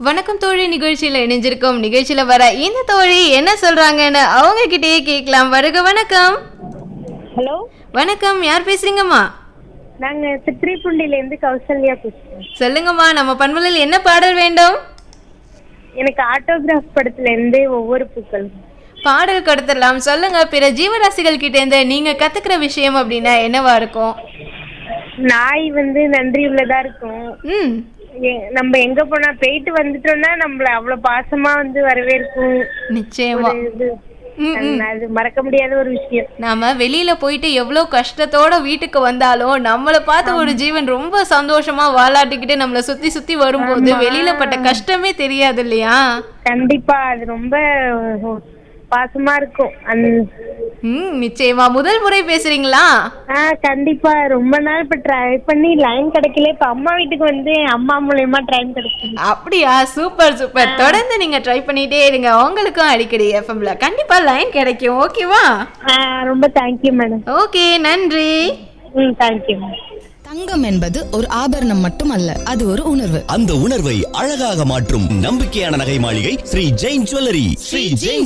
வணக்கம் தோழி நிகழ்ச்சியில இணைஞ்சிருக்கோம் நிகழ்ச்சியில வர இந்த தோழி என்ன சொல்றாங்கன்னு அவங்க கிட்டயே கேட்கலாம் வருக வணக்கம் ஹலோ வணக்கம் யார் பேசுறீங்கம்மா நாங்க திருத்துறைப்பூண்டில இருந்து கௌசல்யா பேசுறோம் சொல்லுங்கம்மா நம்ம பண்புகளில் என்ன பாடல் வேண்டும் எனக்கு ஆட்டோகிராஃப் படத்துல இருந்து ஒவ்வொரு பூக்கள் பாடல் கொடுத்துடலாம் சொல்லுங்க பிற ஜீவராசிகள் கிட்ட இருந்து நீங்க கத்துக்கிற விஷயம் அப்படின்னா என்னவா இருக்கும் நாய் வந்து நன்றி உள்ளதா இருக்கும் ம் எ- நம்ம எங்க போனா போயிட்டு வந்துட்டோம்னா நம்மள அவ்வளவு பாசமா வந்து வரவேற்கும் நிச்சயமா ஒரு இது ம், ம். அது மறக்க முடியாத ஒரு விஷயம் நாம வெளியில போயிட்டு எவ்வளோ கஷ்டத்தோட வீட்டுக்கு வந்தாலும் நம்மளை பார்த்து ஒரு ஜீவன் ரொம்ப சந்தோஷமா வாலாட்டிக்கிட்டு நம்மளை சுத்தி சுத்தி வரும்போது வெளியில பட்ட கஷ்டமே தெரியாது இல்லையா கண்டிப்பா அது ரொம்ப பாசமா இருக்கும் அந்த ம் நிச்சயமா முதல் முறை பேசுறீங்களா ஆ கண்டிப்பா ரொம்ப நாள் இப்ப ட்ரை பண்ணி லைன் கிடைக்கல இப்ப அம்மா வீட்டுக்கு வந்து அம்மா மூலியமா ட்ரைன் கிடைக்கும் அப்படியா சூப்பர் சூப்பர் தொடர்ந்து நீங்க ட்ரை பண்ணிட்டே இருங்க உங்களுக்கும் அடிக்கடி எஃப்எம்ல கண்டிப்பா லைன் கிடைக்கும் ஓகேவா ஆ, ரொம்ப தேங்க்யூ மேடம் ஓகே நன்றி ம் தேங்க்யூ மேடம் தங்கம் என்பது ஒரு ஆபரணம் மட்டுமல்ல அது ஒரு உணர்வு அந்த உணர்வை அழகாக மாற்றும் நம்பிக்கையான நகை மாளிகை ஸ்ரீ ஜெயின் ஜுவல்லரி ஸ்ரீ ஜெயின்